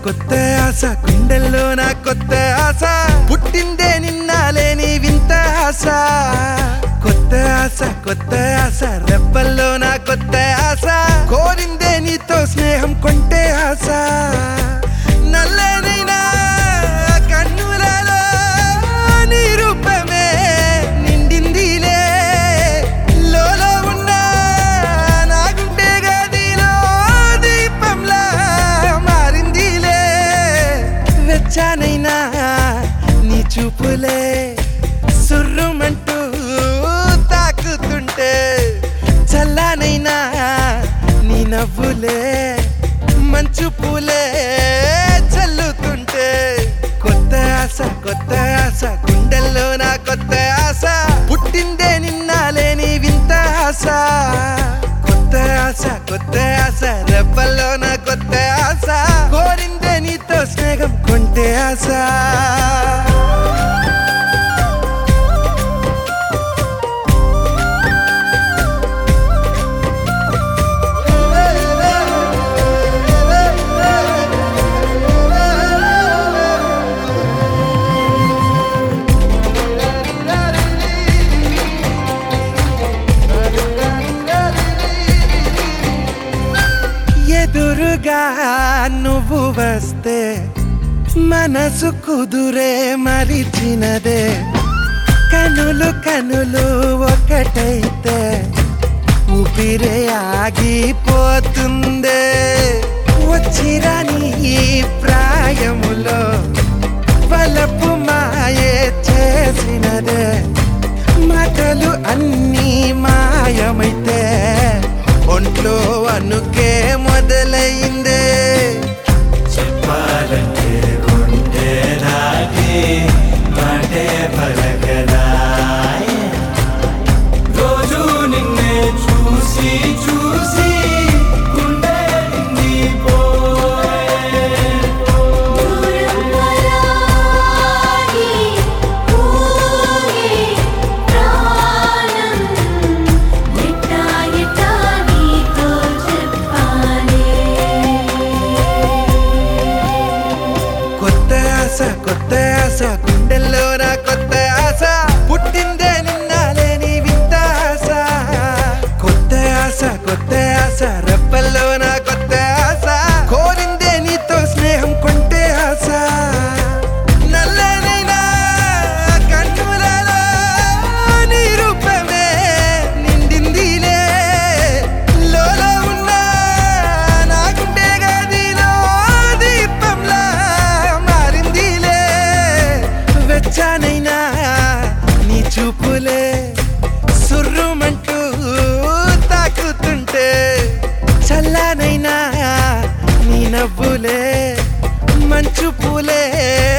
కొత్త ఆశ గుండెల్లో నా కొత్త ఆశ పుట్టిందే నిన్న లేని వింత ఆశ కొత్త ఆశ కొత్త ఆశ రెప్పల్లో నా కొత్త ఆశ కోరిందే నీతో స్నేహం కొంటే ఆశ నల్లనైనా కన్నులలో నీ రూపమే నిండిందిలే లోలో ఉన్న నా గుండె గదిలో దీపంలా మారిందిలే వెచ్చానైనా నీ చూపులే సుర్రుమంటూ తాకుతుంటే చల్లానైనా నీ నవ్వులే మంచు పూలే చల్లుతుంటే కొత్త ఆశ కొత్త ఆశ గుండెల్లో నా కొత్త ఆశ పుట్టిందే నిన్న లేని వింత ఆశ కొత్త ఆశ కొత్త ఆశ రెప్పల్లో నా కొత్త ఆశ కోరిందే నీతో స్నేహం కొంటే ఆశ ఎదురుగా నువ్వు వస్తే మనసు కుదురే మరిచినదే కనులు కనులు ఒకటైతే ఊపిరే ఆగిపోతుందే వచ్చిరాని ఈ ప్రాయములో వలపు మాయే చేసినదే మాటలు అన్నీ మాయమైతే ఒంట్లో అనుకే మొదలైందే చెప్పాలంటే గుండె నాటి మాటే పలకదా రోజు నిన్నే చూసి చూసి గుండె నిండిపోయే దూరం పరాగి ఊగే ప్రాణం ఎట్టా ఎట్టా నీతో చెప్పాలి కొత్త ఆశ కొత్త ఆశ గుండెల్లో నా కొత్త ఆశ పుట్టిందే నిన్న లేని వింత ఆశ కొత్త ఆశ కొత్త ఆశ రెప్పల్లో నా కొత్త ఆశ కోరిందే నీతో స్నేహం కొంటే ఆశ నల్లనైనా కన్నులలో నీ రూపమే నిండిందిలే లోలో ఉన్న నా గుండె గదిలో దీపంలా మారిందిలే వెచ్చానైనా నీ చూపులే సుర్రుమంటూ తాకుతుంటే చల్లానైనా నీ నవ్వులే మంచు పూలే